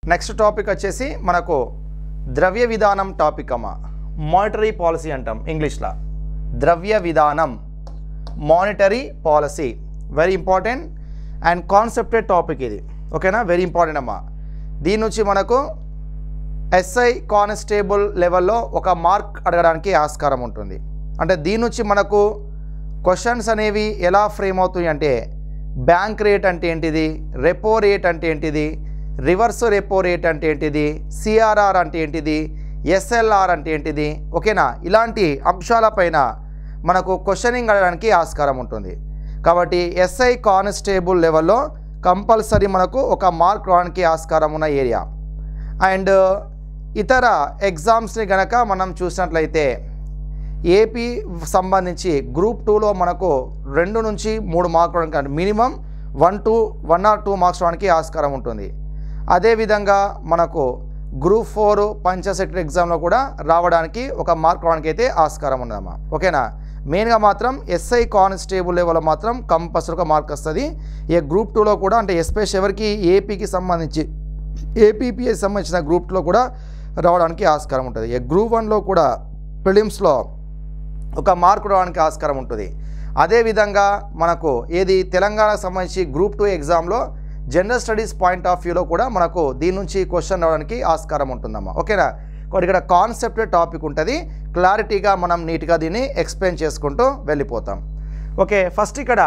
next topic వచ్చేసి మనకు ద్రవ్య విధానం టాపిక్ అమ్మ మానిటరీ పాలసీ అంటాం ఇంగ్లీష్లో ద్రవ్య విధానం monetary policy very important and conceptual topic ఇది ఓకేనా వెరీ ఇంపార్టెంట్ అమ్మా దీని నుంచి మనకు ఎస్ఐ కానిస్టేబుల్ లెవెల్లో ఒక మార్క్ అడగడానికి ఆస్కారం ఉంటుంది అంటే దీని నుంచి మనకు క్వశ్చన్స్ అనేవి ఎలా ఫ్రేమ్ అవుతాయి అంటే బ్యాంక్ రేట్ అంటే ఏంటిది రెపో రేట్ అంటే ఏంటిది రివర్స్ రెపో రేట్ అంటే ఏంటిది సిఆర్ఆర్ అంటే ఏంటిది ఎస్ఎల్ఆర్ అంటే ఏంటిది ఓకేనా ఇలాంటి అంశాలపైన మనకు క్వశ్చనింగ్ అడగడానికి ఆస్కారం ఉంటుంది కాబట్టి ఎస్ఐ కానిస్టేబుల్ లెవెల్లో కంపల్సరీ మనకు ఒక మార్క్ రావడానికి ఆస్కారం ఉన్న ఏరియా అండ్ ఇతర ఎగ్జామ్స్ని గనక మనం చూసినట్లయితే ఏపీ సంబంధించి గ్రూప్ టూలో మనకు రెండు నుంచి మూడు మార్కులు అంటే minimum one two one or two marks రావడానికి ఆస్కారం ఉంటుంది అదేవిధంగా మనకు గ్రూప్ ఫోర్ పంచసెక్టర్ ఎగ్జామ్లో కూడా రావడానికి ఒక మార్క్ రావడానికి అయితే ఆస్కారం ఉందమ్మా ఓకేనా మెయిన్గా మాత్రం ఎస్ఐ కానిస్టేబుల్ లెవెల్లో మాత్రం కంపల్సరీ ఒక మార్క్ వస్తుంది ఈ గ్రూప్ టూలో కూడా అంటే ఎస్పెషల్ ఎవరికి ఏపీకి సంబంధించి ఏపీపీఎస్ సంబంధించిన గ్రూప్లో కూడా రావడానికి ఆస్కారం ఉంటుంది ఈ గ్రూప్ వన్లో కూడా ప్రిలిమ్స్లో ఒక మార్కు రావడానికి ఆస్కారం ఉంటుంది అదేవిధంగా మనకు ఏది తెలంగాణకు సంబంధించి గ్రూప్ టూ ఎగ్జామ్లో జనరల్ స్టడీస్ పాయింట్ ఆఫ్ వ్యూలో కూడా మనకు దీని నుంచి క్వశ్చన్ రావడానికి ఆస్కారం ఉంటుందమ్మా ఓకేనా కాబట్టి ఇక్కడ కాన్సెప్ట్ టాపిక్ ఉంటుంది క్లారిటీగా మనం నీట్గా దీన్ని ఎక్స్ప్లెయిన్ చేసుకుంటూ వెళ్ళిపోతాం ఓకే ఫస్ట్ ఇక్కడ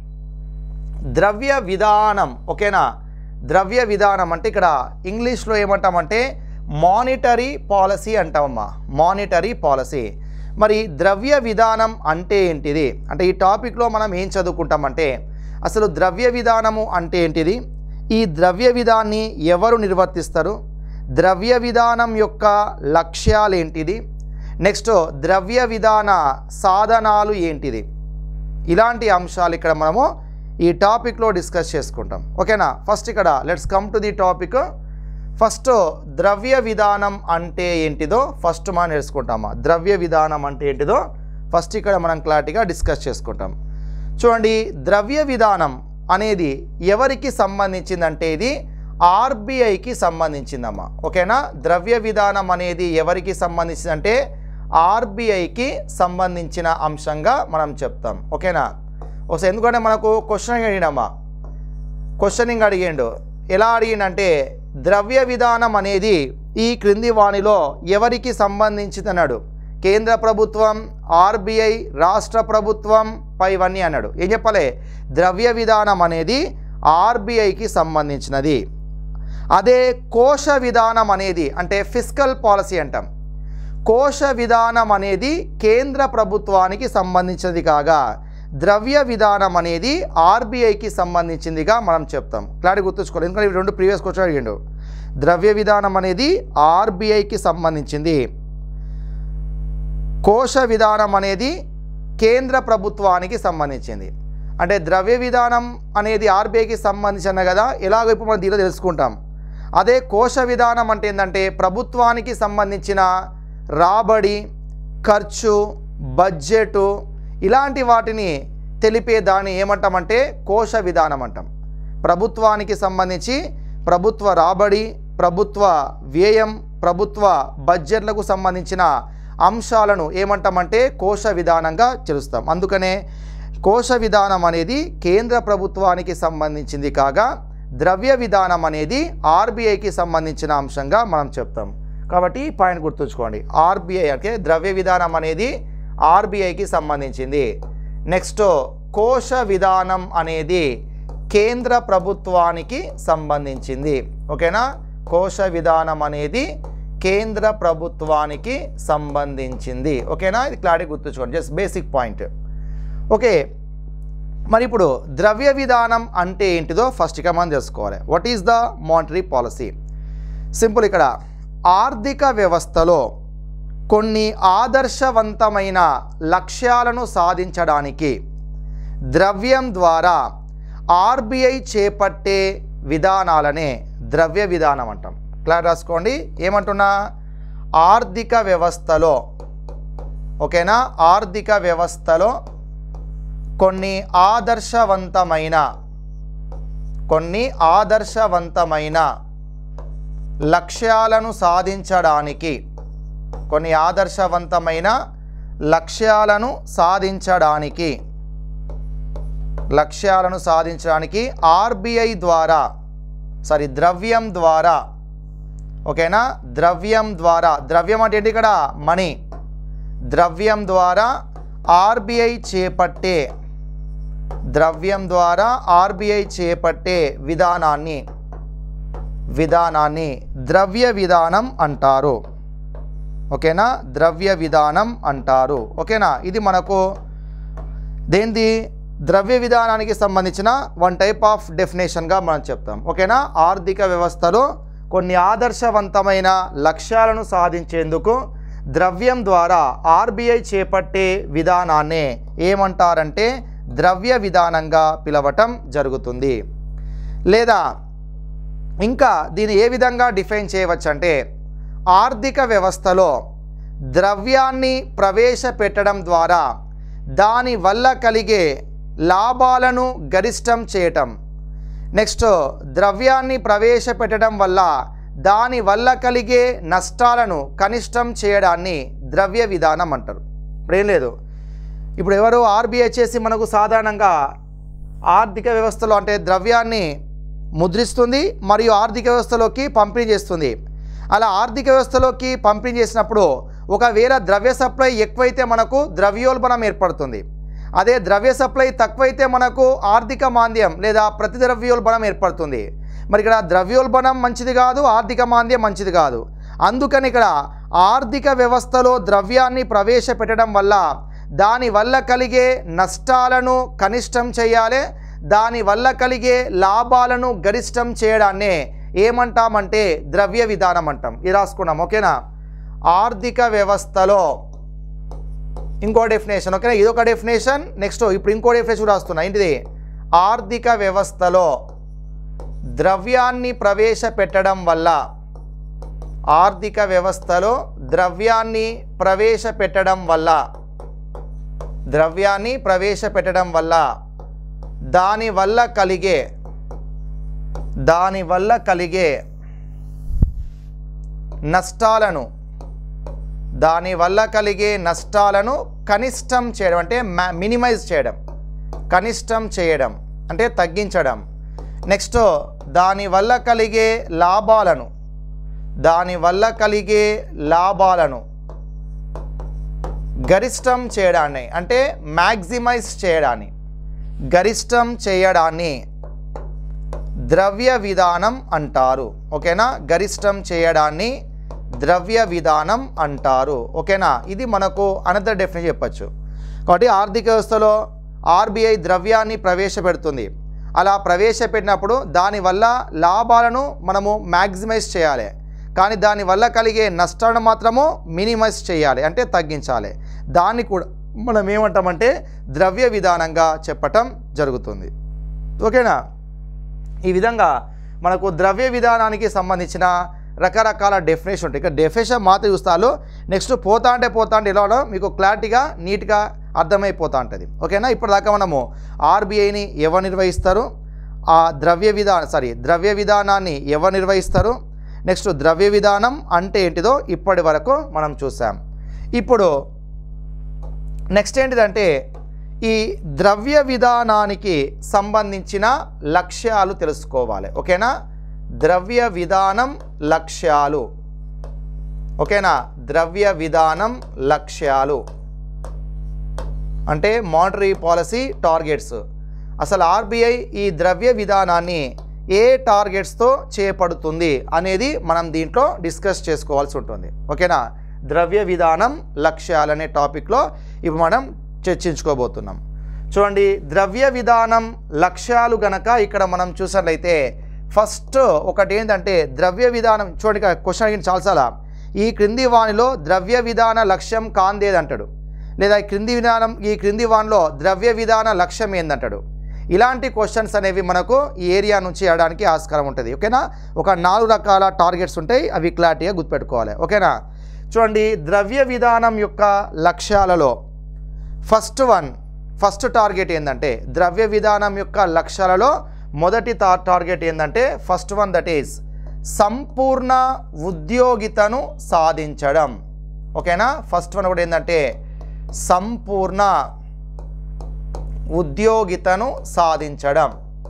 ద్రవ్య విధానం ఓకేనా ద్రవ్య విధానం అంటే ఇక్కడ ఇంగ్లీష్లో ఏమంటామంటే మానిటరీ పాలసీ అంటామమ్మా మానిటరీ పాలసీ మరి ద్రవ్య విధానం అంటే ఏంటిది అంటే ఈ టాపిక్లో మనం ఏం చదువుకుంటామంటే అసలు ద్రవ్య విధానము అంటే ఏంటిది ఈ ద్రవ్య విధాన్ని ఎవరు నిర్వర్తిస్తారు ద్రవ్య విధానం యొక్క లక్ష్యాలు ఏంటిది నెక్స్ట్ ద్రవ్య విధాన సాధనాలు ఏంటిది ఇలాంటి అంశాలు ఇక్కడ మనము ఈ టాపిక్లో డిస్కస్ చేసుకుంటాం ఓకేనా ఫస్ట్ ఇక్కడ let's come to the topic first ద్రవ్య విధానం అంటే ఏంటిదో ఫస్ట్ మనం నేర్చుకుంటామా ద్రవ్య విధానం అంటే ఏంటిదో ఫస్ట్ ఇక్కడ మనం క్లారిటీగా డిస్కస్ చేసుకుంటాం చూడండి ద్రవ్య విధానం అనేది ఎవరికి సంబంధించిందంటే ఇది ఆర్బీఐకి సంబంధించిందమ్మా ఓకేనా ద్రవ్య విధానం అనేది ఎవరికి సంబంధించిందంటే ఆర్బీఐకి సంబంధించిన అంశంగా మనం చెప్తాం ఓకేనా ఒకసారి ఎందుకంటే మనకు క్వశ్చన్ అడిగినమ్మా క్వశ్చనింగ్ అడిగిండు ఎలా అడిగిండంటే ద్రవ్య విధానం అనేది ఈ క్రింది వాణిలో ఎవరికి సంబంధించిందన్నాడు కేంద్ర ప్రభుత్వం ఆర్బీఐ రాష్ట్ర ప్రభుత్వం పైవన్నీ అన్నాడు ఏం చెప్పాలి ద్రవ్య విధానం అనేది ఆర్బీఐకి సంబంధించినది అదే కోశ విధానం అనేది అంటే ఫిజికల్ పాలసీ అంటాం కోశ విధానం అనేది కేంద్ర ప్రభుత్వానికి సంబంధించినది కాగా ద్రవ్య విధానం అనేది ఆర్బీఐకి సంబంధించిందిగా మనం చెప్తాం క్లారిటీ గుర్తుంచుకోవాలి ఎందుకంటే ఇవి రెండు ప్రీవియస్ క్వశ్చన్ అడిగిండు ద్రవ్య విధానం అనేది ఆర్బీఐకి సంబంధించింది కోశ విధానం అనేది కేంద్ర ప్రభుత్వానికి సంబంధించింది అంటే ద్రవ్య విధానం అనేది ఆర్బీఐకి సంబంధించిన కదా ఎలాగో ఇప్పుడు మనం దీనిలో తెలుసుకుంటాం అదే కోశ విధానం అంటే ఏంటంటే ప్రభుత్వానికి సంబంధించిన రాబడి ఖర్చు బడ్జెటు ఇలాంటి వాటిని తెలిపే దాన్ని ఏమంటామంటే కోశ విధానం అంటాం ప్రభుత్వానికి సంబంధించి ప్రభుత్వ రాబడి ప్రభుత్వ వ్యయం ప్రభుత్వ బడ్జెట్లకు సంబంధించిన అంశాలను ఏమంటామంటే కోశ విధానంగా చెలుస్తాం అందుకనే కోశ విధానం అనేది కేంద్ర ప్రభుత్వానికి సంబంధించింది కాగా ద్రవ్య విధానం అనేది ఆర్బీఐకి సంబంధించిన అంశంగా మనం చెప్తాం కాబట్టి ఈ పాయింట్ గుర్తుంచుకోండి ఆర్బీఐ అంటే ద్రవ్య విధానం అనేది ఆర్బీఐకి సంబంధించింది నెక్స్ట్ కోశ విధానం అనేది కేంద్ర ప్రభుత్వానికి సంబంధించింది ఓకేనా కోశ విధానం అనేది కేంద్ర ప్రభుత్వానికి సంబంధించింది ఓకేనా ఇది క్లారిటీ గుర్తుంచుకోండి జస్ట్ బేసిక్ పాయింట్ ఓకే మరి ఇప్పుడు ద్రవ్య విధానం అంటే ఏంటిదో ఫస్ట్ ఇక మనం తెలుసుకోవాలి what is the monetary policy simple ఇక్కడ ఆర్థిక వ్యవస్థలో కొన్ని ఆదర్శవంతమైన లక్ష్యాలను సాధించడానికి ద్రవ్యం ద్వారా ఆర్బీఐ చేపట్టే విధానాలనే ద్రవ్య విధానం అంటాం క్లియర్ రాసుకోండి ఏమంటున్నా ఆర్థిక వ్యవస్థలో ఓకేనా ఆర్థిక వ్యవస్థలో కొన్ని ఆదర్శవంతమైన కొన్ని ఆదర్శవంతమైన లక్ష్యాలను సాధించడానికి కొన్ని ఆదర్శవంతమైన లక్ష్యాలను సాధించడానికి లక్ష్యాలను సాధించడానికి ఆర్బీఐ ద్వారా సారీ ద్రవ్యం ద్వారా ఓకేనా ద్రవ్యం ద్వారా ద్రవ్యం అంటే ఏంటి ఇక్కడ మనీ ద్రవ్యం ద్వారా ఆర్బీఐ చేపట్టే ద్రవ్యం ద్వారా ఆర్బీఐ చేపట్టే విధానాన్ని విధానాన్ని ద్రవ్య విధానం అంటారు ఓకేనా ద్రవ్య విధానం అంటారు ఓకేనా ఇది మనకు దేనిది ద్రవ్య విధానానికి సంబంధించిన వన్ టైప్ ఆఫ్ డెఫినేషన్గా మనం చెప్తాం ఓకేనా ఆర్థిక వ్యవస్థలో కొన్ని ఆదర్శవంతమైన లక్ష్యాలను సాధించేందుకు ద్రవ్యం ద్వారా ఆర్బీఐ చేపట్టే విధానాన్నే ఏమంటారంటే ద్రవ్య విధానంగా పిలవటం జరుగుతుంది లేదా ఇంకా దీన్ని ఏ విధంగా డిఫైన్ చేయవచ్చు అంటే ఆర్థిక వ్యవస్థలో ద్రవ్యాన్ని ప్రవేశపెట్టడం ద్వారా దాని వల్ల కలిగే లాభాలను గరిష్టం చేయటం నెక్స్ట్ ద్రవ్యాన్ని ప్రవేశపెట్టడం వల్ల దాని వల్ల కలిగే నష్టాలను కనిష్టం చేయడాన్ని ద్రవ్య విధానం అంటారు ఇప్పుడేం లేదు ఇప్పుడు ఎవరు ఆర్బీఐ చేసి మనకు సాధారణంగా ఆర్థిక వ్యవస్థలో అంటే ద్రవ్యాన్ని ముద్రిస్తుంది మరియు ఆర్థిక వ్యవస్థలోకి పంపిణీ చేస్తుంది అలా ఆర్థిక వ్యవస్థలోకి పంపిణీ చేసినప్పుడు ఒకవేళ ద్రవ్య సప్లై ఎక్కువైతే మనకు ద్రవ్యోల్బణం ఏర్పడుతుంది అదే ద్రవ్య సప్లై తక్కువైతే మనకు ఆర్థిక మాంద్యం లేదా ప్రతి ద్రవ్యోల్బణం ఏర్పడుతుంది మరి ఇక్కడ ద్రవ్యోల్బణం మంచిది కాదు ఆర్థిక మాంద్యం మంచిది కాదు అందుకని ఇక్కడ ఆర్థిక వ్యవస్థలో ద్రవ్యాన్ని ప్రవేశపెట్టడం వల్ల దాని వల్ల కలిగే నష్టాలను కనిష్టం చేయాలి దాని వల్ల కలిగే లాభాలను గరిష్టం చేయడాన్నే ఏమంటామంటే ద్రవ్య విధానం అంటాం ఇది రాసుకున్నాం ఓకేనా ఆర్థిక వ్యవస్థలో ఇంకో డెఫినేషన్ ఓకేనా ఇదొక డెఫినేషన్ నెక్స్ట్ ఇప్పుడు ఇంకో డెఫినేషన్ రాస్తున్నా ఏంటిది ఆర్థిక వ్యవస్థలో ద్రవ్యాన్ని ప్రవేశపెట్టడం వల్ల ఆర్థిక వ్యవస్థలో ద్రవ్యాన్ని ప్రవేశపెట్టడం వల్ల ద్రవ్యాన్ని ప్రవేశపెట్టడం వల్ల దాని వల్ల కలిగే దాని వల్ల కలిగే నష్టాలను దాని వల్ల కలిగే నష్టాలను కనిష్టం చేయడం అంటే మినిమైజ్ చేయడం కనిష్టం చేయడం అంటే తగ్గించడం నెక్స్ట్ దాని వల్ల కలిగే లాభాలను దాని వల్ల కలిగే లాభాలను గరిష్టం చేయడాన్ని అంటే మ్యాక్సిమైజ్ చేయడాన్ని గరిష్టం చేయడాన్ని ద్రవ్య విధానం అంటారు ఓకేనా గరిష్టం చేయడాన్ని ద్రవ్య విధానం అంటారు ఓకేనా ఇది మనకు అనదర్ డెఫినేషన్ చెప్పచ్చు కాబట్టి ఆర్థిక వ్యవస్థలో ఆర్బీఐ ద్రవ్యాన్ని ప్రవేశపెడుతుంది అలా ప్రవేశపెట్టినప్పుడు దానివల్ల లాభాలను మనము మ్యాక్సిమైజ్ చేయాలి కానీ దానివల్ల కలిగే నష్టాలను మాత్రము మినిమైజ్ చేయాలి అంటే తగ్గించాలి దాన్ని కూడా మనం ఏమంటామంటే ద్రవ్య విధానంగా చెప్పటం జరుగుతుంది ఓకేనా ఈ విధంగా మనకు ద్రవ్య విధానానికి సంబంధించిన రకరకాల డెఫినేషన్ ఉంటాయి ఇక్కడ డెఫినేషన్ మాత్రం చూస్తాలు నెక్స్ట్ పోతా అంటే పోతా అంటే ఎలా మీకు క్లారిటీగా నీట్గా అర్థమైపోతూ ఉంటుంది ఓకేనా ఇప్పటిదాకా మనము ఆర్బీఐని ఎవరు నిర్వహిస్తారు ఆ ద్రవ్య విధానం సారీ ద్రవ్య విధానాన్ని ఎవరు నిర్వహిస్తారు నెక్స్ట్ ద్రవ్య విధానం అంటే ఏంటిదో ఇప్పటి వరకు మనం చూసాం ఇప్పుడు నెక్స్ట్ ఏంటిదంటే ఈ ద్రవ్య విధానానికి సంబంధించిన లక్ష్యాలు తెలుసుకోవాలి ఓకేనా ద్రవ్య విధానం లక్ష్యాలు ఓకేనా ద్రవ్య విధానం లక్ష్యాలు అంటే మానిటరీ పాలసీ టార్గెట్స్ అసలు ఆర్బీఐ ఈ ద్రవ్య విధానాన్ని ఏ టార్గెట్స్తో చేపడుతుంది అనేది మనం దీంట్లో డిస్కస్ చేసుకోవాల్సి ఉంటుంది ఓకేనా ద్రవ్య విధానం లక్ష్యాలు అనే టాపిక్లో ఇప్పుడు మనం చర్చించుకోబోతున్నాం చూడండి ద్రవ్య విధానం లక్ష్యాలు గనక ఇక్కడ మనం చూసినట్లయితే ఫస్ట్ ఒకటి ఏంటంటే ద్రవ్య విధానం చూడండి ఇక్కడ క్వశ్చన్ అడిగిన చాలాసార్లు ఈ క్రింది వానిలో ద్రవ్య విధాన లక్ష్యం కాందేది అంటాడు లేదా ఈ క్రింది విధానం ఈ క్రింది వానిలో ద్రవ్య విధాన లక్ష్యం ఏందంటాడు ఇలాంటి క్వశ్చన్స్ అనేవి మనకు ఈ ఏరియా నుంచి వేయడానికి ఆస్కారం ఉంటుంది ఓకేనా ఒక నాలుగు రకాల టార్గెట్స్ ఉంటాయి అవి క్లారిటీగా గుర్తుపెట్టుకోవాలి ఓకేనా చూడండి ద్రవ్య విధానం యొక్క లక్ష్యాలలో ఫస్ట్ వన్ ఫస్ట్ టార్గెట్ ఏంటంటే ద్రవ్య విధానం యొక్క లక్ష్యాలలో మొదటి టార్గెట్ ఏంటంటే ఫస్ట్ వన్ దట్ ఈస్ సంపూర్ణ ఉద్యోగితను సాధించడం ఓకేనా ఫస్ట్ వన్ కూడా ఏంటంటే సంపూర్ణ ఉద్యోగితను సాధించడం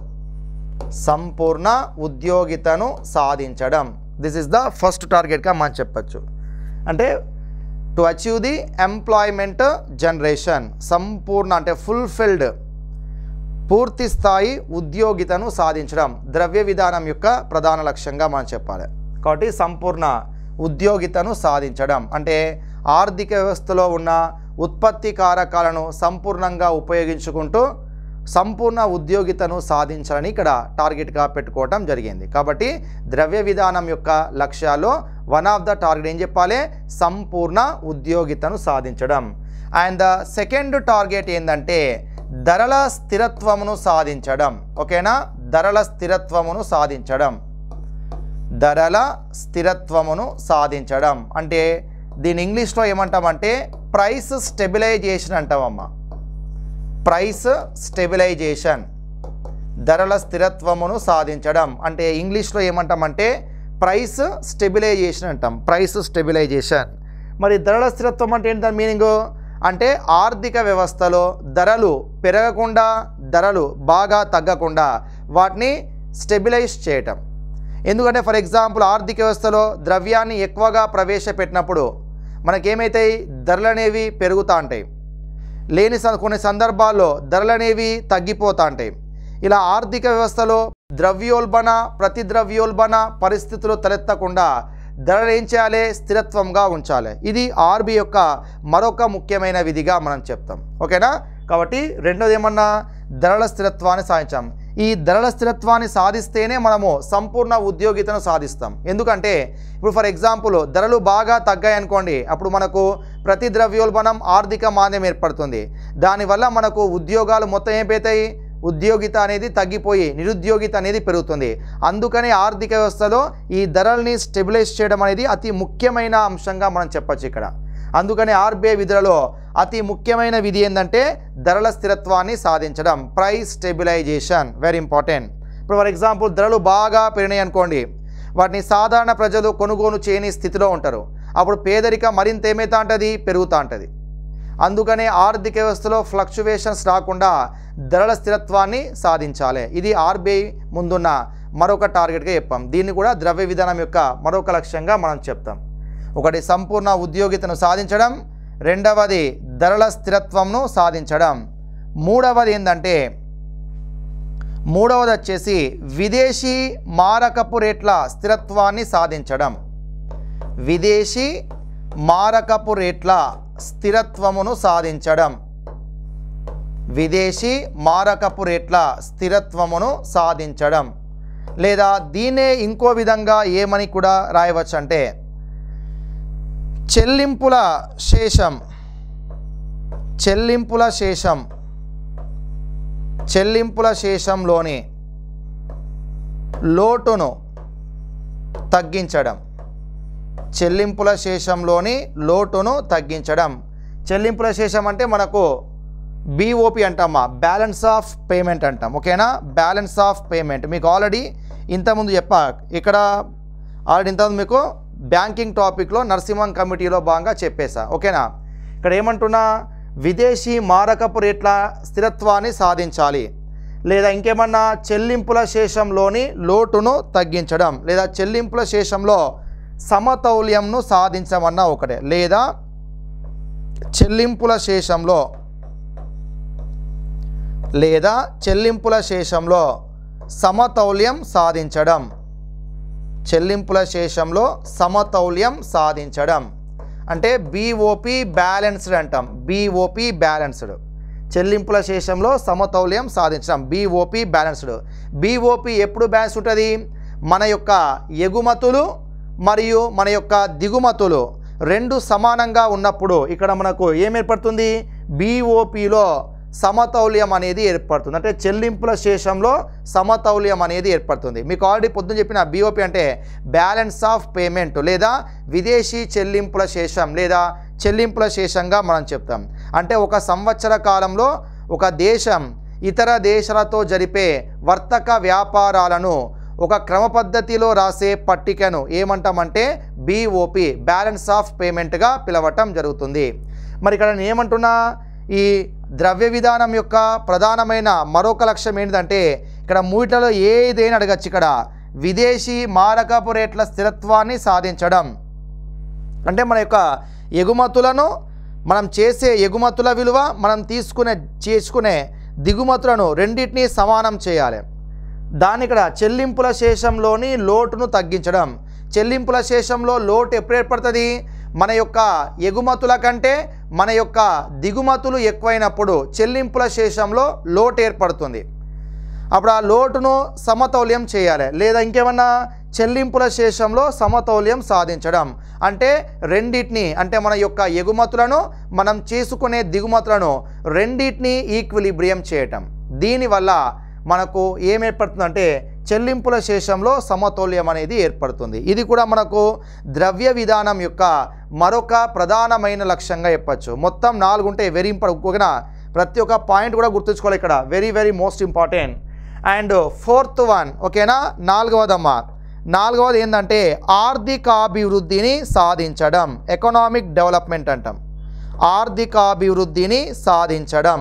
సంపూర్ణ ఉద్యోగితను సాధించడం దిస్ ఇస్ ద ఫస్ట్ టార్గెట్గా మనం చెప్పచ్చు అంటే to achieve the employment generation సంపూర్ణ అంటే ఫుల్ఫిల్డ్ పూర్తి స్థాయి ఉద్యోగితను సాధించడం ద్రవ్య విధానం యొక్క ప్రధాన లక్ష్యంగా మనం చెప్పాలి కాబట్టి సంపూర్ణ ఉద్యోగితను సాధించడం అంటే ఆర్థిక వ్యవస్థలో ఉన్న ఉత్పత్తి కారకాలను సంపూర్ణంగా ఉపయోగించుకుంటూ సంపూర్ణ ఉద్యోగితను సాధించాలని ఇక్కడ టార్గెట్గా పెట్టుకోవటం జరిగింది కాబట్టి ద్రవ్య విధానం యొక్క లక్ష్యాల్లో వన్ ఆఫ్ ద టార్గెట్ ఏం చెప్పాలి సంపూర్ణ ఉద్యోగితను సాధించడం అండ్ ద సెకండ్ టార్గెట్ ఏంటంటే ధరల స్థిరత్వమును సాధించడం ఓకేనా ధరల స్థిరత్వమును సాధించడం ధరల స్థిరత్వమును సాధించడం అంటే దీని ఇంగ్లీష్లో ఏమంటామంటే ప్రైస్ స్టెబిలైజేషన్ అంటామమ్మా ప్రైస్ స్టెబిలైజేషన్ ధరల స్థిరత్వమును సాధించడం అంటే ఇంగ్లీష్లో ఏమంటామంటే ప్రైస్ స్టెబిలైజేషన్ అంటాం ప్రైస్ స్టెబిలైజేషన్ మరి ధరల స్థిరత్వం అంటే ఏంటి దాని మీనింగు అంటే ఆర్థిక వ్యవస్థలో ధరలు పెరగకుండా ధరలు బాగా తగ్గకుండా వాటిని స్టెబిలైజ్ చేయటం ఎందుకంటే ఫర్ ఎగ్జాంపుల్ ఆర్థిక వ్యవస్థలో ద్రవ్యాన్ని ఎక్కువగా ప్రవేశపెట్టినప్పుడు మనకేమైతాయి ధరలు అనేవి పెరుగుతూ ఉంటాయి లేని సం- కొన్ని సందర్భాల్లో ధరలు అనేవి తగ్గిపోతూ ఉంటాయి ఇలా ఆర్థిక వ్యవస్థలో ద్రవ్యోల్బణ ప్రతి ద్రవ్యోల్బణ పరిస్థితులు తలెత్తకుండా ధరలు ఏం చేయాలి స్థిరత్వంగా ఉంచాలి ఇది ఆర్బీ యొక్క మరొక ముఖ్యమైన విధిగా మనం చెప్తాం ఓకేనా కాబట్టి రెండోది ఏమన్నా ధరల స్థిరత్వాన్ని సాధించాం ఈ ధరల స్థిరత్వాన్ని సాధిస్తేనే మనము సంపూర్ణ ఉద్యోగితను సాధిస్తాం ఎందుకంటే ఇప్పుడు ఫర్ ఎగ్జాంపుల్ ధరలు బాగా తగ్గాయి అనుకోండి అప్పుడు మనకు ప్రతి ద్రవ్యోల్బణం ఆర్థిక మాంద్యం ఏర్పడుతుంది దానివల్ల మనకు ఉద్యోగాలు మొత్తం ఏమైపోతాయి ఉద్యోగిత అనేది తగ్గిపోయి నిరుద్యోగిత అనేది పెరుగుతుంది అందుకని ఆర్థిక వ్యవస్థలో ఈ ధరల్ని స్టెబిలైజ్ చేయడం అనేది అతి ముఖ్యమైన అంశంగా మనం చెప్పొచ్చు ఇక్కడ అందుకని ఆర్బీఐ విధులలో అతి ముఖ్యమైన విధి ఏంటంటే ధరల స్థిరత్వాన్ని సాధించడం ప్రైస్ స్టెబిలైజేషన్ వెరీ ఇంపార్టెంట్ ఇప్పుడు ఫర్ ఎగ్జాంపుల్ ధరలు బాగా పెరిగినాయి అనుకోండి వాటిని సాధారణ ప్రజలు కొనుగోలు చేయని స్థితిలో ఉంటారు అప్పుడు పేదరిక మరింత ఏమైతా ఉంటుంది పెరుగుతూ ఉంటుంది అందుకనే ఆర్థిక వ్యవస్థలో ఫ్లక్చువేషన్స్ రాకుండా ధరల స్థిరత్వాన్ని సాధించాలి ఇది ఆర్బీఐ ముందున్న మరొక టార్గెట్గా చెప్పాం దీన్ని కూడా ద్రవ్య విధానం యొక్క మరొక లక్ష్యంగా మనం చెప్తాం ఒకటి సంపూర్ణ ఉద్యోగితను సాధించడం రెండవది ధరల స్థిరత్వంను సాధించడం మూడవది ఏంటంటే మూడవది వచ్చేసి విదేశీ మారకపు రేట్ల స్థిరత్వాన్ని సాధించడం విదేశీ మారకపు రేట్ల స్థిరత్వమును సాధించడం విదేశీ మారకపు రేట్ల స్థిరత్వమును సాధించడం లేదా దీన్నే ఇంకో విధంగా ఏమని కూడా రాయవచ్చు అంటే చెల్లింపుల శేషం చెల్లింపుల శేషం చెల్లింపుల శేషంలోని లోటును తగ్గించడం చెల్లింపుల శేషంలోని లోటును తగ్గించడం చెల్లింపుల శేషం అంటే మనకు బీఓపి అంటామా బ్యాలెన్స్ ఆఫ్ పేమెంట్ అంటాం ఓకేనా బ్యాలెన్స్ ఆఫ్ పేమెంట్ మీకు ఆల్రెడీ ఇంతకుముందు చెప్పా ఇక్కడ ఆల్రెడీ ఇంతకుముందు మీకు బ్యాంకింగ్ టాపిక్లో నరసింహం కమిటీలో భాగంగా చెప్పేశా ఓకేనా ఇక్కడ ఏమంటున్నా విదేశీ మారకపు రేట్ల స్థిరత్వాన్ని సాధించాలి లేదా ఇంకేమన్నా చెల్లింపుల శేషంలోని లోటును తగ్గించడం లేదా చెల్లింపుల శేషంలో సమతౌల్యంను సాధించమన్నా ఒకటే లేదా చెల్లింపుల శేషంలో లేదా చెల్లింపుల శేషంలో సమతౌల్యం సాధించడం చెల్లింపుల శేషంలో సమతౌల్యం సాధించడం అంటే బీఓపి బ్యాలెన్స్డ్ అంటాం బీఓపి బ్యాలెన్స్డ్ చెల్లింపుల శేషంలో సమతౌల్యం సాధించడం బీఓపి బ్యాలెన్స్డ్ బీఓపి ఎప్పుడు బ్యాలెన్స్ ఉంటుంది మన యొక్క ఎగుమతులు మరియు మన యొక్క దిగుమతులు రెండు సమానంగా ఉన్నప్పుడు ఇక్కడ మనకు ఏం ఏర్పడుతుంది బీఓపిలో సమతౌల్యం అనేది ఏర్పడుతుంది అంటే చెల్లింపుల శేషంలో సమతౌల్యం అనేది ఏర్పడుతుంది మీకు ఆల్రెడీ పొద్దున చెప్పిన బీఓపి అంటే బ్యాలెన్స్ ఆఫ్ పేమెంట్ లేదా విదేశీ చెల్లింపుల శేషం లేదా చెల్లింపుల శేషంగా మనం చెప్తాం అంటే ఒక సంవత్సర కాలంలో ఒక దేశం ఇతర దేశాలతో జరిపే వర్తక వ్యాపారాలను ఒక క్రమ పద్ధతిలో రాసే పట్టికను ఏమంటామంటే బీఓపి బ్యాలెన్స్ ఆఫ్ పేమెంట్గా పిలవటం జరుగుతుంది మరి ఇక్కడ నేను ఏమంటున్నా ఈ ద్రవ్య విధానం యొక్క ప్రధానమైన మరొక లక్ష్యం ఏంటంటే ఇక్కడ మూటలో ఏదైనా అడగచ్చు ఇక్కడ విదేశీ మారకపు రేట్ల స్థిరత్వాన్ని సాధించడం అంటే మన యొక్క ఎగుమతులను మనం చేసే ఎగుమతుల విలువ మనం తీసుకునే చేసుకునే దిగుమతులను రెండింటినీ సమానం చేయాలి దాని ఇక్కడ చెల్లింపుల శేషంలోని లోటును తగ్గించడం చెల్లింపుల శేషంలో లోటు ఎప్పుడు ఏర్పడుతుంది మన యొక్క ఎగుమతుల కంటే మన యొక్క దిగుమతులు ఎక్కువైనప్పుడు చెల్లింపుల శేషంలో లోటు ఏర్పడుతుంది అప్పుడు ఆ లోటును సమతౌల్యం చేయాలి లేదా ఇంకేమన్నా చెల్లింపుల శేషంలో సమతౌల్యం సాధించడం అంటే రెండింటిని అంటే మన యొక్క ఎగుమతులను మనం చేసుకునే దిగుమతులను రెండింటిని ఈక్విలిబ్రియం చేయటం దీనివల్ల మనకు ఏం ఏర్పడుతుందంటే చెల్లింపుల శేషంలో సమతౌల్యం అనేది ఏర్పడుతుంది ఇది కూడా మనకు ద్రవ్య విధానం యొక్క మరొక ప్రధానమైన లక్ష్యంగా చెప్పచ్చు మొత్తం నాలుగు ఉంటాయి వెరీ ఇంపార్టెంట్ ప్రతి ఒక్క పాయింట్ కూడా గుర్తుంచుకోవాలి ఇక్కడ very very most important and fourth one ఓకేనా నాలుగవదమ్మా నాలుగవది ఏంటంటే ఆర్థికాభివృద్ధిని సాధించడం ఎకనామిక్ డెవలప్మెంట్ అంటాం ఆర్థికాభివృద్ధిని సాధించడం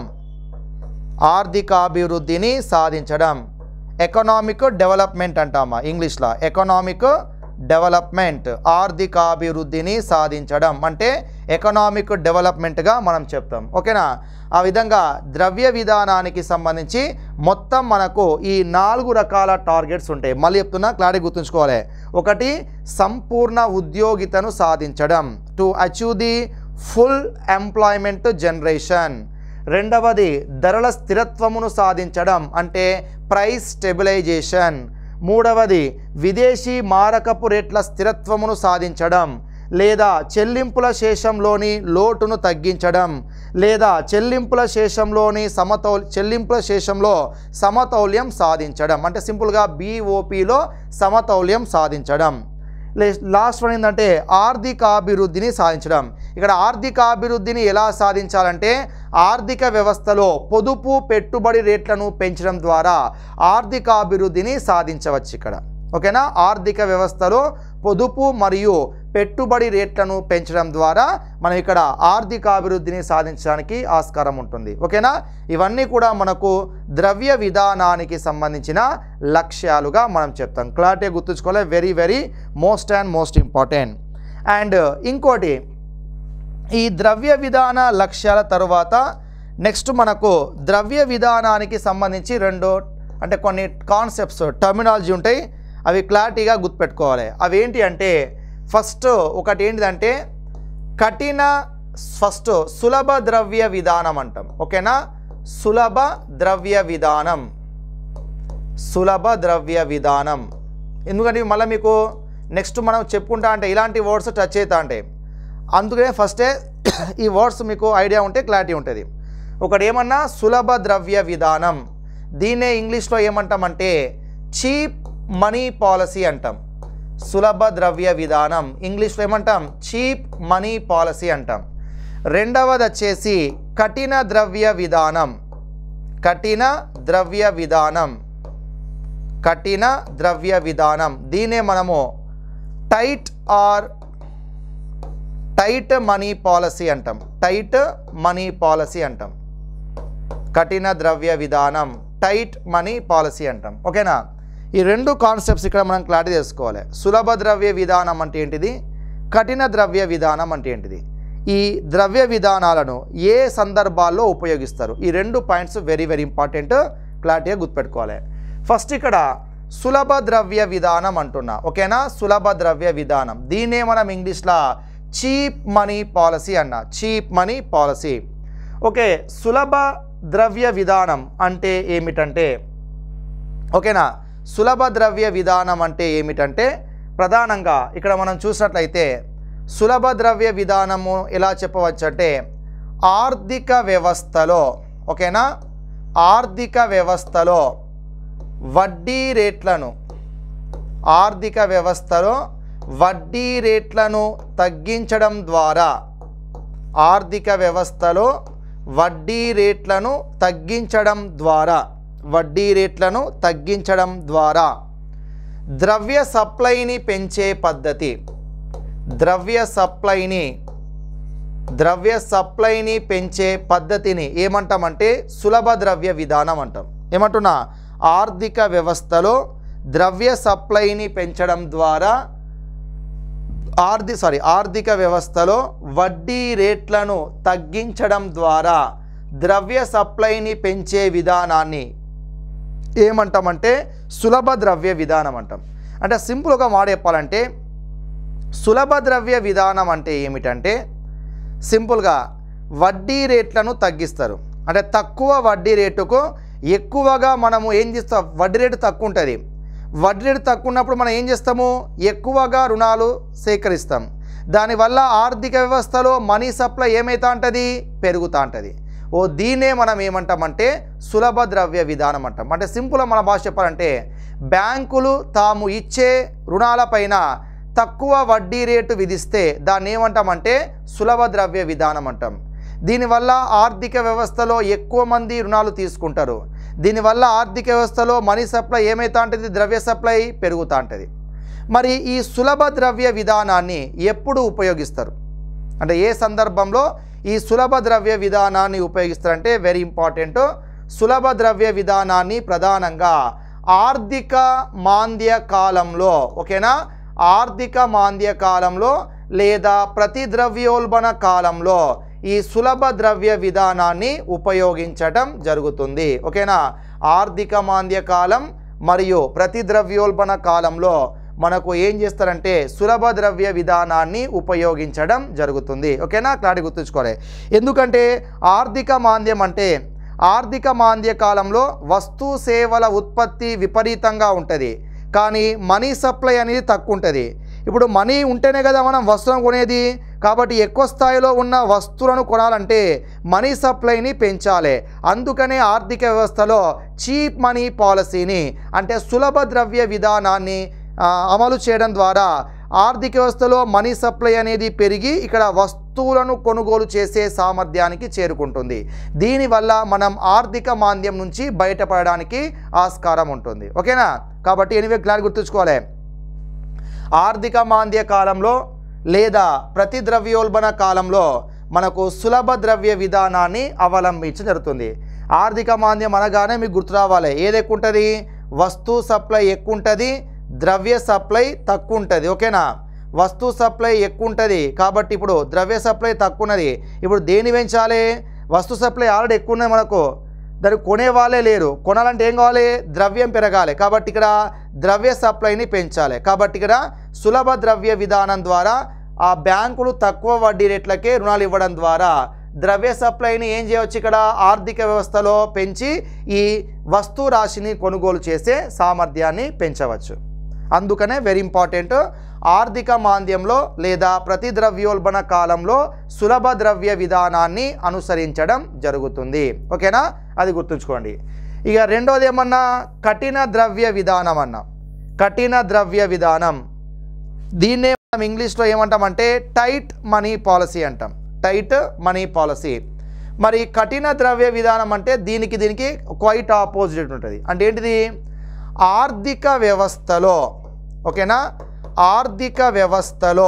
ఆర్థికాభివృద్ధిని సాధించడం ఎకనామిక్ డెవలప్మెంట్ అంటామా ఇంగ్లీష్లో ఎకనామిక్ డెవలప్మెంట్ ఆర్థికాభివృద్ధిని సాధించడం అంటే ఎకనామిక్ డెవలప్మెంట్గా మనం చెప్తాం ఓకేనా ఆ విధంగా ద్రవ్య విధానానికి సంబంధించి మొత్తం మనకు ఈ నాలుగు రకాల టార్గెట్స్ ఉంటాయి మళ్ళీ చెప్తున్నా క్లారిటీ గుర్తుంచుకోవాలి ఒకటి సంపూర్ణ ఉద్యోగితను సాధించడం to achieve the full employment generation రెండవది ధరల స్థిరత్వమును సాధించడం అంటే ప్రైస్ స్టెబిలైజేషన్ మూడవది విదేశీ మారకపు రేట్ల స్థిరత్వమును సాధించడం లేదా చెల్లింపుల శేషంలోని లోటును తగ్గించడం లేదా చెల్లింపుల శేషంలోని సమతౌ చెల్లింపుల శేషంలో సమతౌల్యం సాధించడం అంటే సింపుల్గా బీఓపిలో సమతౌల్యం సాధించడం లాస్ట్ వన్ ఏంటంటే ఆర్థికాభివృద్ధిని సాధించడం ఇక్కడ ఆర్థికాభివృద్ధిని ఎలా సాధించాలంటే ఆర్థిక వ్యవస్థలో పొదుపు పెట్టుబడి రేట్లను పెంచడం ద్వారా ఆర్థికాభివృద్ధిని సాధించవచ్చు ఇక్కడ ఓకేనా ఆర్థిక వ్యవస్థలో పొదుపు మరియు పెట్టుబడి రేట్లను పెంచడం ద్వారా మనం ఇక్కడ ఆర్థికాభివృద్ధిని సాధించడానికి ఆస్కారం ఉంటుంది ఓకేనా ఇవన్నీ కూడా మనకు ద్రవ్య విధానానికి సంబంధించిన లక్ష్యాలుగా మనం చెప్తాం క్లారిటీ గుర్తుంచుకోవాలి very very most and most important and ఇంకోటి ఈ ద్రవ్య విధాన లక్ష్యాల తరువాత నెక్స్ట్ మనకు ద్రవ్య విధానానికి సంబంధించి రెండు అంటే కొన్ని కాన్సెప్ట్స్ టర్మినాలజీ ఉంటాయి అవి క్లారిటీగా గుర్తుపెట్టుకోవాలి అవి ఏంటి అంటే ఫస్ట్ ఒకటి ఏంటిదంటే కఠిన ఫస్ట్ సులభ ద్రవ్య విధానం అంటాం ఓకేనా సులభ ద్రవ్య విధానం సులభ ద్రవ్య విధానం ఎందుకంటే మళ్ళీ మీకు నెక్స్ట్ మనం చెప్పుకుంటా అంటే ఇలాంటి వర్డ్స్ టచ్ అవుతా ఉంటాయి అందుకనే ఫస్టే ఈ వర్డ్స్ మీకు ఐడియా ఉంటే క్లారిటీ ఉంటుంది ఒకటి ఏమన్నా సులభ ద్రవ్య విధానం దీన్నే ఇంగ్లీష్లో ఏమంటామంటే చీప్ మనీ పాలసీ అంటాం సులభ ద్రవ్య విధానం ఇంగ్లీష్లో ఏమంటాం చీప్ మనీ పాలసీ అంటాం రెండవది వచ్చేసి కఠిన ద్రవ్య విధానం కఠిన ద్రవ్య విధానం కఠిన ద్రవ్య విధానం దీనే మనము tight or tight money policy అంటాం టైట్ మనీ పాలసీ అంటాం కఠిన ద్రవ్య విధానం టైట్ మనీ పాలసీ అంటాం ఓకేనా ఈ రెండు కాన్సెప్ట్స్ ఇక్కడ మనం క్లారిటీ చేసుకోవాలి సులభ ద్రవ్య విధానం అంటే ఏంటిది కఠిన ద్రవ్య విధానం అంటే ఏంటిది ఈ ద్రవ్య విధానాలను ఏ సందర్భాల్లో ఉపయోగిస్తారు ఈ రెండు పాయింట్స్ వెరీ వెరీ ఇంపార్టెంట్ క్లారిటీగా గుర్తుపెట్టుకోవాలి ఫస్ట్ ఇక్కడ సులభ ద్రవ్య విధానం అంటున్నా ఓకేనా సులభ ద్రవ్య విధానం దీన్నే మనం ఇంగ్లీష్లో చీప్ మనీ పాలసీ అన్న చీప్ మనీ పాలసీ ఓకే సులభ ద్రవ్య విధానం అంటే ఏమిటంటే ఓకేనా సులభ ద్రవ్య విధానం అంటే ఏమిటంటే ప్రధానంగా ఇక్కడ మనం చూసినట్లయితే సులభ ద్రవ్య విధానము ఎలా చెప్పవచ్చు అంటే ఆర్థిక వ్యవస్థలో ఓకేనా ఆర్థిక వ్యవస్థలో వడ్డీ రేట్లను ఆర్థిక వ్యవస్థలో వడ్డీ రేట్లను తగ్గించడం ద్వారా ఆర్థిక వ్యవస్థలో వడ్డీ రేట్లను తగ్గించడం ద్వారా వడ్డీ రేట్లను తగ్గించడం ద్వారా ద్రవ్య సప్లైని పెంచే పద్ధతి ద్రవ్య సప్లైని ద్రవ్య సప్లైని పెంచే పద్ధతిని ఏమంటామంటే సులభ ద్రవ్య విధానం అంటాం ఏమంటున్నా ఆర్థిక వ్యవస్థలో ద్రవ్య సప్లైని పెంచడం ద్వారా ఆర్థి సారీ ఆర్థిక వ్యవస్థలో వడ్డీ రేట్లను తగ్గించడం ద్వారా ద్రవ్య సప్లైని పెంచే విధానాన్ని ఏమంటామంటే సులభ ద్రవ్య విధానం అంటాం అంటే సింపుల్గా మాట చెప్పాలంటే సులభ ద్రవ్య విధానం అంటే ఏమిటంటే సింపుల్గా వడ్డీ రేట్లను తగ్గిస్తారు అంటే తక్కువ వడ్డీ రేటుకు ఎక్కువగా మనము ఏం చేస్తాం వడ్డీ రేటు తక్కువ ఉంటుంది వడ్డీ రేటు తక్కువ ఉన్నప్పుడు మనం ఏం చేస్తాము ఎక్కువగా రుణాలు సేకరిస్తాం దానివల్ల ఆర్థిక వ్యవస్థలో మనీ సప్లై ఏమవుతా ఉంటుంది పెరుగుతూ ఉంటుంది ఓ దీన్నే మనం ఏమంటామంటే సులభ ద్రవ్య విధానం అంటాం అంటే సింపుల్గా మన భాష చెప్పాలంటే బ్యాంకులు తాము ఇచ్చే రుణాలపైన తక్కువ వడ్డీ రేటు విధిస్తే దాన్ని ఏమంటామంటే సులభ ద్రవ్య విధానం అంటాం దీనివల్ల ఆర్థిక వ్యవస్థలో ఎక్కువ మంది రుణాలు తీసుకుంటారు దీనివల్ల ఆర్థిక వ్యవస్థలో మనీ సప్లై ఏమవుతా ఉంటుంది ద్రవ్య సప్లై పెరుగుతూ ఉంటుంది మరి ఈ సులభ ద్రవ్య విధానాన్ని ఎప్పుడు ఉపయోగిస్తారు అంటే ఏ సందర్భంలో ఈ సులభ ద్రవ్య విధానాన్ని ఉపయోగిస్తారంటే వెరీ ఇంపార్టెంట్ సులభ ద్రవ్య విధానాన్ని ప్రధానంగా ఆర్థిక మాంద్య కాలంలో ఓకేనా ఆర్థిక మాంద్య కాలంలో లేదా ప్రతి ద్రవ్యోల్బణ కాలంలో ఈ సులభ ద్రవ్య విధానాన్ని ఉపయోగించటం జరుగుతుంది ఓకేనా ఆర్థిక మాంద్య కాలం మరియు ప్రతి ద్రవ్యోల్బణ కాలంలో మనకు ఏం చేస్తారంటే సులభ ద్రవ్య విధానాన్ని ఉపయోగించడం జరుగుతుంది ఓకేనా క్లారిటీ గుర్తుంచుకోవాలి ఎందుకంటే ఆర్థిక మాంద్యం అంటే ఆర్థిక మాంద్య కాలంలో వస్తు సేవల ఉత్పత్తి విపరీతంగా ఉంటుంది కానీ మనీ సప్లై అనేది తక్కువ ఉంటుంది ఇప్పుడు మనీ ఉంటేనే కదా మనం వస్తువులను కొనేది కాబట్టి ఎక్కువ స్థాయిలో ఉన్న వస్తువులను కొనాలంటే మనీ సప్లైని పెంచాలి అందుకనే ఆర్థిక వ్యవస్థలో చీప్ మనీ పాలసీని అంటే సులభ ద్రవ్య విధానాన్ని ఆ, అమలు చేయడం ద్వారా ఆర్థిక వ్యవస్థలో మనీ సప్లై అనేది పెరిగి ఇక్కడ వస్తువులను కొనుగోలు చేసే సామర్థ్యానికి చేరుకుంటుంది దీనివల్ల మనం ఆర్థిక మాంద్యం నుంచి బయటపడడానికి ఆస్కారం ఉంటుంది ఓకేనా కాబట్టి ఎనివే క్లారి గుర్తుంచుకోవాలి ఆర్థిక మాంద్య కాలంలో లేదా ప్రతి ద్రవ్యోల్బణ కాలంలో మనకు సులభ ద్రవ్య విధానాన్ని అవలంబించడం జరుగుతుంది ఆర్థిక మాంద్యం అనగానే మీకు గుర్తు రావాలి ఏది ఎక్కువ ఉంటుంది వస్తు సప్లై ఎక్కువ ఉంటుంది ద్రవ్య సప్లై తక్కువ ఉంటుంది ఓకేనా వస్తు సప్లై ఎక్కువ ఉంటుంది కాబట్టి ఇప్పుడు ద్రవ్య సప్లై తక్కువ ఉన్నది ఇప్పుడు దేని పెంచాలి వస్తు సప్లై ఆల్రెడీ ఎక్కువ ఉన్నది మనకు దాన్ని కొనే వాళ్ళే లేరు కొనాలంటే ఏం కావాలి ద్రవ్యం పెరగాలి కాబట్టి ఇక్కడ ద్రవ్య సప్లైని పెంచాలి కాబట్టి ఇక్కడ సులభ ద్రవ్య విధానం ద్వారా ఆ బ్యాంకులు తక్కువ వడ్డీ రేట్లకే రుణాలు ఇవ్వడం ద్వారా ద్రవ్య సప్లైని ఏం చేయవచ్చు ఇక్కడ ఆర్థిక వ్యవస్థలో పెంచి ఈ వస్తు రాశిని కొనుగోలు చేసే సామర్థ్యాన్ని పెంచవచ్చు అందుకనే వెరీ ఇంపార్టెంట్ ఆర్థిక మాంద్యంలో లేదా ప్రతి ద్రవ్యోల్బణ కాలంలో సులభ ద్రవ్య విధానాన్ని అనుసరించడం జరుగుతుంది ఓకేనా అది గుర్తుంచుకోండి ఇక రెండోది ఏమన్నా కఠిన ద్రవ్య విధానం అన్న కఠిన ద్రవ్య విధానం దీన్నే మనం ఇంగ్లీష్లో ఏమంటామంటే టైట్ మనీ పాలసీ అంటాం టైట్ మనీ పాలసీ మరి కఠిన ద్రవ్య విధానం అంటే దీనికి దీనికి క్వైట్ ఆపోజిట్ ఉంటుంది అంటే ఏంటిది ఆర్థిక వ్యవస్థలో ఓకేనా ఆర్థిక వ్యవస్థలో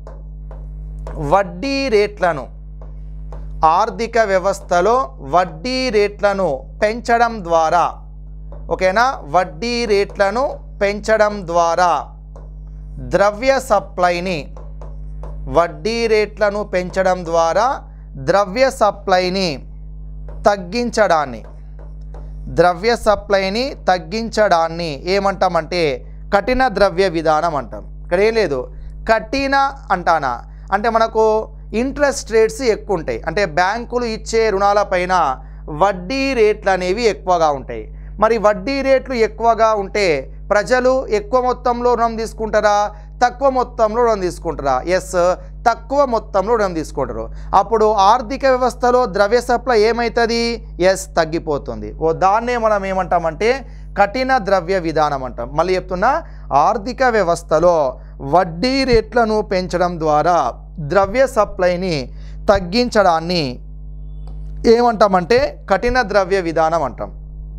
వడ్డీ రేట్లను ఆర్థిక వ్యవస్థలో వడ్డీ రేట్లను పెంచడం ద్వారా ఓకేనా వడ్డీ రేట్లను పెంచడం ద్వారా ద్రవ్య సప్లైని వడ్డీ రేట్లను పెంచడం ద్వారా ద్రవ్య సప్లైని తగ్గించడాన్ని ద్రవ్య సప్లైని తగ్గించడాన్ని ఏమంటామంటే కఠిన ద్రవ్య విధానం అంటాం ఇక్కడ ఏం లేదు కఠిన అంటానా అంటే మనకు ఇంట్రెస్ట్ రేట్స్ ఎక్కువ ఉంటాయి అంటే బ్యాంకులు ఇచ్చే రుణాలపైన వడ్డీ రేట్లు అనేవి ఎక్కువగా ఉంటాయి మరి వడ్డీ రేట్లు ఎక్కువగా ఉంటే ప్రజలు ఎక్కువ మొత్తంలో రుణం తీసుకుంటారా తక్కువ మొత్తంలో రుణం తీసుకుంటారా ఎస్ తక్కువ మొత్తంలో రుణం తీసుకుంటారు అప్పుడు ఆర్థిక వ్యవస్థలో ద్రవ్య సప్లై ఏమవుతుంది ఎస్ తగ్గిపోతుంది ఓ దాన్నే మనం ఏమంటామంటే కఠిన ద్రవ్య విధానం అంటాం మళ్ళీ చెప్తున్నా ఆర్థిక వ్యవస్థలో వడ్డీ రేట్లను పెంచడం ద్వారా ద్రవ్య సప్లైని తగ్గించడాన్ని ఏమంటామంటే కఠిన ద్రవ్య విధానం అంటాం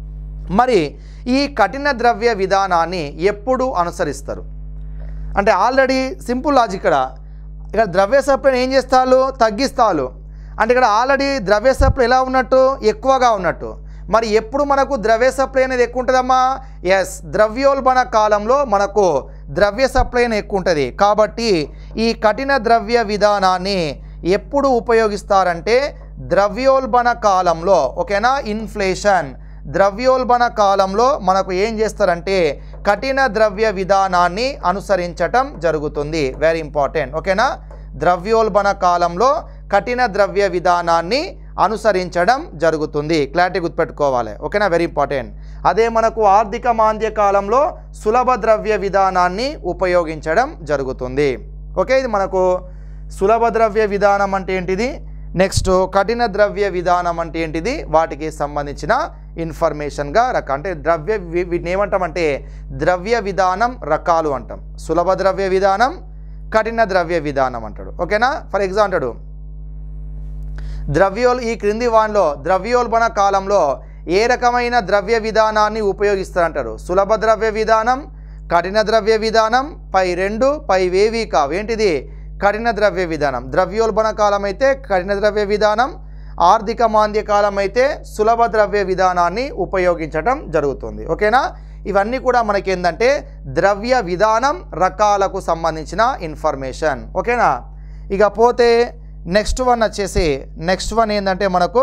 మరి ఈ కఠిన ద్రవ్య విధానాన్ని ఎప్పుడు అనుసరిస్తారు అంటే ఆల్రెడీ సింపుల్ లాజిక్ ఇక్కడ ఇక్కడ ద్రవ్య సప్లైని ఏం చేస్తారు తగ్గిస్తారు అంటే ఇక్కడ ఆల్రెడీ ద్రవ్య సప్లై ఎలా ఉన్నట్టు ఎక్కువగా ఉన్నట్టు మరి ఎప్పుడు మనకు ద్రవ్య సప్లై అనేది ఎక్కువ ఉంటుందమ్మా ఎస్ ద్రవ్యోల్బణ కాలంలో మనకు ద్రవ్య సప్లై అనేది ఎక్కువ ఉంటుంది కాబట్టి ఈ కఠిన ద్రవ్య విధానాన్ని ఎప్పుడు ఉపయోగిస్తారంటే ద్రవ్యోల్బణ కాలంలో ఓకేనా ఇన్ఫ్లేషన్ ద్రవ్యోల్బణ కాలంలో మనకు ఏం చేస్తారంటే కఠిన ద్రవ్య విధానాన్ని అనుసరించటం జరుగుతుంది వెరీ ఇంపార్టెంట్ ఓకేనా ద్రవ్యోల్బణ కాలంలో కఠిన ద్రవ్య విధానాన్ని అనుసరించడం జరుగుతుంది క్లారిటీ గుర్తుపెట్టుకోవాలి ఓకేనా వెరీ ఇంపార్టెంట్ అదే మనకు ఆర్థిక మాంద్య కాలంలో సులభ ద్రవ్య విధానాన్ని ఉపయోగించడం జరుగుతుంది ఓకే ఇది మనకు సులభ ద్రవ్య విధానం అంటే ఏంటిది నెక్స్ట్ కఠిన ద్రవ్య విధానం అంటే ఏంటిది వాటికి సంబంధించిన ఇన్ఫర్మేషన్గా రక అంటే ద్రవ్య వి- వీటిని ఏమంటామంటే ద్రవ్య విధానం రకాలు అంటాం సులభ ద్రవ్య విధానం కఠిన ద్రవ్య విధానం అంటాడు ఓకేనా ఫర్ ఎగ్జాంపుల్ అంటాడు ద్రవ్యోల్ ఈ క్రింది వాన్లో ద్రవ్యోల్బణ కాలంలో ఏ రకమైన ద్రవ్య విధానాన్ని ఉపయోగిస్తారంటారు సులభ ద్రవ్య విధానం కఠిన ద్రవ్య విధానం పై రెండు పై వేవి కావు ఏంటిది కఠిన ద్రవ్య విధానం ద్రవ్యోల్బణ కాలం అయితే కఠిన ద్రవ్య విధానం ఆర్థిక మాంద్య కాలం అయితే సులభ ద్రవ్య విధానాన్ని ఉపయోగించడం జరుగుతుంది ఓకేనా ఇవన్నీ కూడా మనకి ఏంటంటే ద్రవ్య విధానం రకాలకు సంబంధించిన ఇన్ఫర్మేషన్ ఓకేనా ఇక పోతే నెక్స్ట్ వన్ వచ్చేసి నెక్స్ట్ వన్ ఏంటంటే మనకు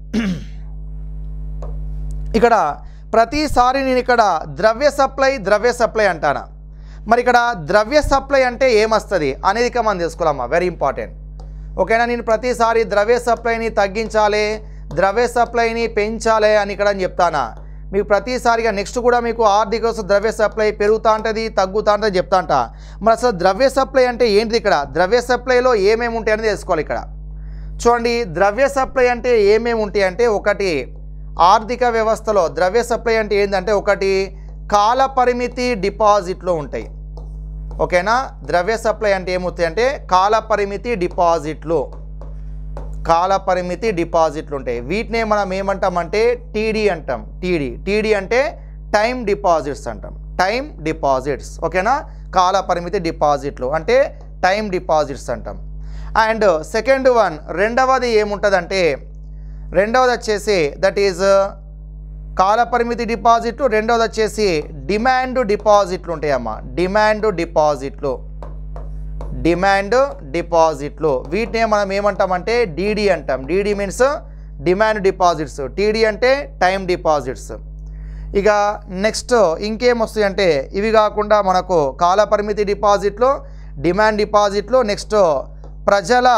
ఇక్కడ ప్రతిసారి నేను ఇక్కడ ద్రవ్య సప్లై ద్రవ్య సప్లై అంటాను మరి ఇక్కడ ద్రవ్య సప్లై అంటే ఏమొస్తుంది అనేది ఇక మనం తెలుసుకోవాలమ్మా వెరీ ఇంపార్టెంట్ ఓకేనా నేను ప్రతిసారి ద్రవ్య సప్లైని తగ్గించాలి ద్రవ్య సప్లైని పెంచాలి అని ఇక్కడ అని చెప్తానా మీకు ప్రతిసారిగా నెక్స్ట్ కూడా మీకు ఆర్థిక వ్యవస్థ ద్రవ్య సప్లై పెరుగుతా ఉంటుంది తగ్గుతా ఉంటుంది చెప్తా అంట మరి అసలు ద్రవ్య సప్లై అంటే ఏంటిది ఇక్కడ ద్రవ్య సప్లైలో ఏమేమి ఉంటాయని తెలుసుకోవాలి ఇక్కడ చూడండి ద్రవ్య సప్లై అంటే ఏమేమి ఉంటాయి అంటే ఒకటి ఆర్థిక వ్యవస్థలో ద్రవ్య సప్లై అంటే ఏంటంటే ఒకటి కాల పరిమితి డిపాజిట్లు ఉంటాయి ఓకేనా ద్రవ్య సప్లై అంటే ఏమవుతాయి అంటే కాల పరిమితి డిపాజిట్లు కాల పరిమితి డిపాజిట్లు ఉంటాయి వీటినే మనం ఏమంటామంటే టీడీ అంటాం టీడీ టీడీ అంటే టైం డిపాజిట్స్ అంటాం టైం డిపాజిట్స్ ఓకేనా కాల పరిమితి డిపాజిట్లు అంటే టైం డిపాజిట్స్ అంటాం అండ్ సెకండ్ వన్ రెండవది ఏముంటుందంటే రెండవది వచ్చేసి దట్ ఈజ్ కాల పరిమితి డిపాజిట్లు రెండవది వచ్చేసి డిమాండ్ డిపాజిట్లు ఉంటాయమ్మా డిమాండ్ డిపాజిట్లు డిమాండ్ డిపాజిట్లు వీటినే మనం ఏమంటామంటే డీడీ అంటాం DD means demand deposits TD అంటే టైం డిపాజిట్స్ ఇక నెక్స్ట్ ఇంకేం వస్తాయి అంటే ఇవి కాకుండా మనకు కాల పరిమితి డిపాజిట్లు డిమాండ్ డిపాజిట్లు నెక్స్ట్ ప్రజల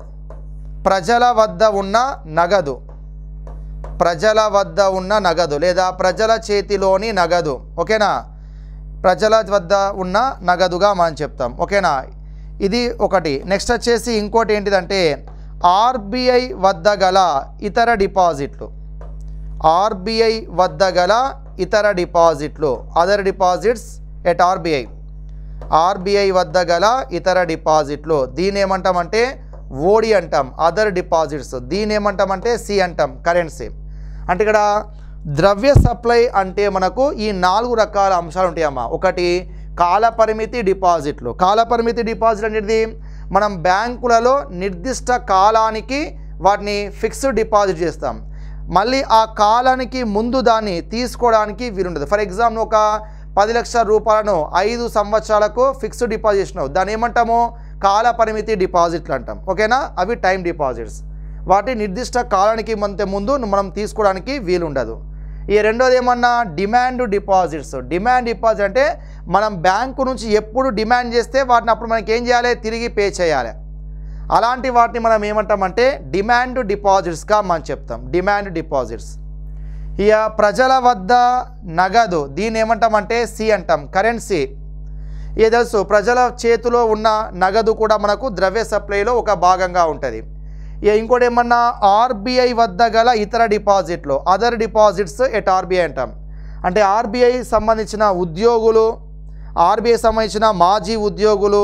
ప్రజల వద్ద ఉన్న నగదు ప్రజల వద్ద ఉన్న నగదు లేదా ప్రజల చేతిలోని నగదు ఓకేనా ప్రజల వద్ద ఉన్న నగదుగా మనం చెప్తాం ఓకేనా ఇది ఒకటి నెక్స్ట్ వచ్చేసి ఇంకోటి ఏంటిదంటే ఆర్బీఐ వద్ద గల ఇతర డిపాజిట్లు ఆర్బీఐ వద్ద గల ఇతర డిపాజిట్లు other deposits at RBI RBI వద్ద గల ఇతర డిపాజిట్లు దీని ఏమంటామంటే ఓడి అంటాం అదర్ డిపాజిట్స్ దీని ఏమంటామంటే సి అంటాం కరెన్సీ అంటే ఇక్కడ ద్రవ్య సప్లై అంటే మనకు ఈ నాలుగు రకాల అంశాలు ఉంటాయమ్మా ఒకటి కాల పరిమితి డిపాజిట్లు కాల పరిమితి డిపాజిట్ అనేది మనం బ్యాంకులలో నిర్దిష్ట కాలానికి వాటిని ఫిక్స్డ్ డిపాజిట్ చేస్తాం మళ్ళీ ఆ కాలానికి ముందు దాన్ని తీసుకోవడానికి వీలుండదు ఫర్ ఎగ్జాంపుల్ ఒక పది లక్షల రూపాయలను ఐదు సంవత్సరాలకు ఫిక్స్డ్ డిపాజిట్ చేసినావు దాన్ని ఏమంటాము కాల పరిమితి డిపాజిట్లు అంటాం ఓకేనా అవి టైం డిపాజిట్స్ వాటి నిర్దిష్ట కాలానికి మంత ముందు మనం తీసుకోవడానికి వీలుండదు ఈ రెండోది ఏమన్నా డిమాండ్ డిపాజిట్స్ డిమాండ్ డిపాజిట్ అంటే మనం బ్యాంకు నుంచి ఎప్పుడు డిమాండ్ చేస్తే వాటిని అప్పుడు మనకి ఏం చేయాలి తిరిగి పే చేయాలి అలాంటి వాటిని మనం ఏమంటామంటే డిమాండ్ డిపాజిట్స్గా మనం చెప్తాం డిమాండ్ డిపాజిట్స్ ఇక ప్రజల వద్ద నగదు దీన్ని ఏమంటామంటే సి అంటాం కరెన్సీ ఏ తెలుసు ప్రజల చేతిలో ఉన్న నగదు కూడా మనకు ద్రవ్య సప్లైలో ఒక భాగంగా ఉంటుంది ఇక ఇంకోటి ఏమన్నా ఆర్బీఐ వద్ద గల ఇతర డిపాజిట్లు అదర్ డిపాజిట్స్ ఎట్ ఆర్బీఐ అంటాం అంటే ఆర్బీఐ సంబంధించిన ఉద్యోగులు ఆర్బీఐ సంబంధించిన మాజీ ఉద్యోగులు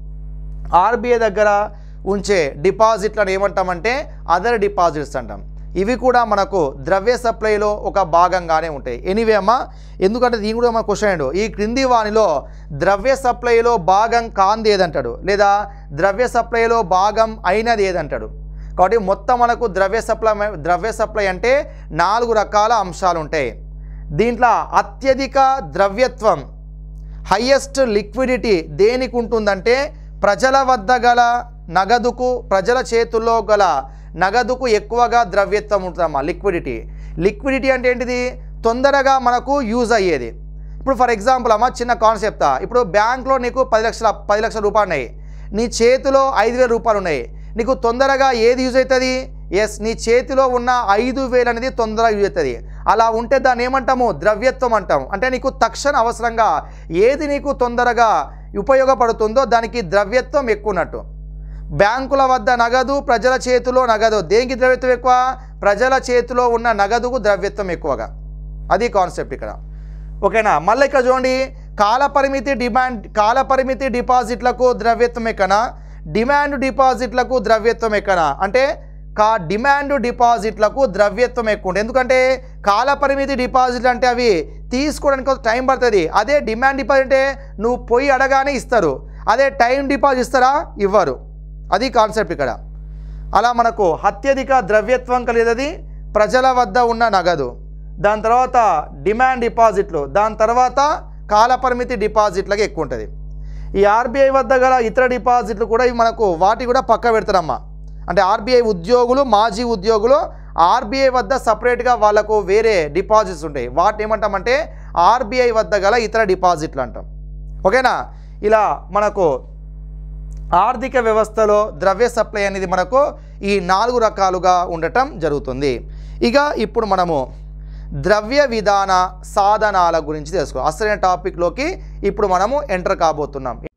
ఆర్బీఐ దగ్గర ఉంచే డిపాజిట్లను ఏమంటామంటే అదర్ డిపాజిట్స్ అంటాం ఇవి కూడా మనకు ద్రవ్య సప్లైలో ఒక భాగంగానే ఉంటాయి ఎనీవే అమ్మా ఎందుకంటే దీని కూడా మన క్వశ్చన్ అయ్యాడు ఈ క్రింది వానిలో ద్రవ్య సప్లైలో భాగం కాంది ఏదంటాడు లేదా ద్రవ్య సప్లైలో భాగం అయినది ఏదంటాడు కాబట్టి మొత్తం మనకు ద్రవ్య సప్లై ద్రవ్య సప్లై అంటే నాలుగు రకాల అంశాలు ఉంటాయి దీంట్లో అత్యధిక ద్రవ్యత్వం హయ్యెస్ట్ లిక్విడిటీ దేనికి ఉంటుందంటే ప్రజల వద్ద గల నగదుకు ప్రజల చేతుల్లో గల నగదుకు ఎక్కువగా ద్రవ్యత్వం ఉంటుందమ్మా లిక్విడిటీ లిక్విడిటీ అంటే ఏంటిది తొందరగా మనకు యూజ్ అయ్యేది ఇప్పుడు ఫర్ ఎగ్జాంపుల్ అమ్మ చిన్న కాన్సెప్టా ఇప్పుడు బ్యాంక్లో నీకు పది లక్షల పది లక్షల రూపాయలు ఉన్నాయి నీ చేతిలో ఐదు వేల రూపాయలు ఉన్నాయి నీకు తొందరగా ఏది యూజ్ అవుతుంది ఎస్ నీ చేతిలో ఉన్న ఐదు వేలు అనేది తొందరగా యూజ్ అవుతుంది అలా ఉంటే దాన్ని ఏమంటాము ద్రవ్యత్వం అంటాం అంటే నీకు తక్షణ అవసరంగా ఏది నీకు తొందరగా ఉపయోగపడుతుందో దానికి ద్రవ్యత్వం ఎక్కువ ఉన్నట్టు బ్యాంకుల వద్ద నగదు ప్రజల చేతిలో నగదు దేనికి ద్రవ్యత్వం ఎక్కువ ప్రజల చేతిలో ఉన్న నగదుకు ద్రవ్యత్వం ఎక్కువగా అది కాన్సెప్ట్ ఇక్కడ ఓకేనా మళ్ళీ ఇక్కడ చూడండి కాలపరిమితి డిమాండ్ కాలపరిమితి డిపాజిట్లకు ద్రవ్యత్వం ఎక్కనా డిమాండ్ డిపాజిట్లకు ద్రవ్యత్వం ఎక్కనా అంటే కా డిమాండ్ డిపాజిట్లకు ద్రవ్యత్వం ఎక్కువ ఉంటుంది ఎందుకంటే కాలపరిమితి డిపాజిట్లు అంటే అవి తీసుకోవడానికి కొంత టైం పడుతుంది అదే డిమాండ్ డిపాజిట్ అంటే నువ్వు పోయి అడగానే ఇస్తారు అదే టైం డిపాజిట్ ఇస్తారా ఇవ్వరు అది కాన్సెప్ట్ ఇక్కడ అలా మనకు అత్యధిక ద్రవ్యత్వం కలిగేది ప్రజల వద్ద ఉన్న నగదు దాని తర్వాత డిమాండ్ డిపాజిట్లు దాని తర్వాత కాలపరిమితి డిపాజిట్లకి ఎక్కువ ఉంటుంది ఈ ఆర్బీఐ వద్ద గల ఇతర డిపాజిట్లు కూడా ఇవి మనకు వాటి కూడా పక్క పెడతారమ్మా అంటే ఆర్బీఐ ఉద్యోగులు మాజీ ఉద్యోగులు ఆర్బీఐ వద్ద సపరేట్గా వాళ్ళకు వేరే డిపాజిట్స్ ఉంటాయి వాటిని ఏమంటామంటే ఆర్బీఐ వద్ద గల ఇతర డిపాజిట్లు అంటాం ఓకేనా ఇలా మనకు ఆర్థిక వ్యవస్థలో ద్రవ్య సప్లై అనేది మనకు ఈ నాలుగు రకాలుగా ఉండటం జరుగుతుంది ఇక ఇప్పుడు మనము ద్రవ్య విధాన సాధనాల గురించి తెలుసుకో అసలైన టాపిక్లోకి ఇప్పుడు మనము ఎంటర్ కాబోతున్నాం